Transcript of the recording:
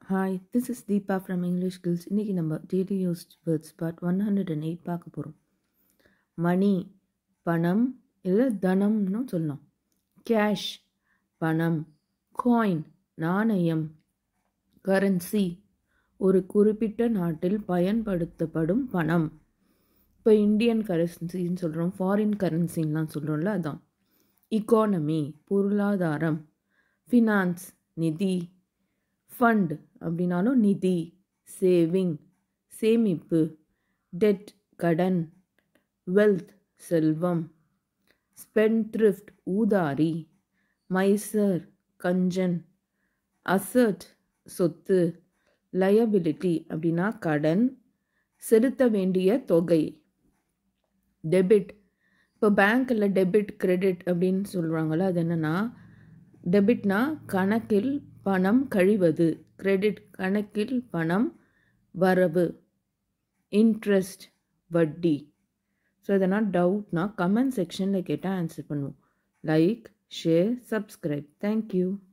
hi this is Deepa from English skills இன்றைக்கி நம்ம daily used words part one hundred and eight பார்க்க போகிறோம் மணி பணம் இல்லை தனம்னு சொல்லலாம் கேஷ் பணம் காயின் நாணயம் கரன்சி ஒரு குறிப்பிட்ட நாட்டில் பயன்படுத்தப்படும் பணம் இப்போ இந்தியன் கரன்சின்னு சொல்கிறோம் ஃபாரின் கரன்சின்லாம் சொல்கிறோம்ல அதான் இக்கானமி பொருளாதாரம் ஃபினான்ஸ் நிதி ஃபண்ட் அப்படின்னாலும் நிதி சேவிங் சேமிப்பு டெட் கடன் வெல்த் செல்வம் ஸ்பென்த்ரிஃப்ட் ஊதாரி மைசர் கஞ்சன் அசர்ட் சொத்து லயபிலிட்டி அப்படின்னா கடன் செலுத்த வேண்டிய தொகை டெபிட் இப்போ பேங்க்கில் டெபிட் கிரெடிட் அப்படின்னு சொல்கிறாங்கள்ல அது என்னென்னா டெபிட்னா கணக்கில் பணம் கழிவது கிரெடிட் கணக்கில் பணம் வரவு இன்ட்ரெஸ்ட் வட்டி ஸோ இதெல்லாம் டவுட்னா கமெண்ட் செக்ஷனில் கேட்டால் ஆன்சர் பண்ணுவோம் லைக் ஷேர் சப்ஸ்கிரைப் தேங்க்யூ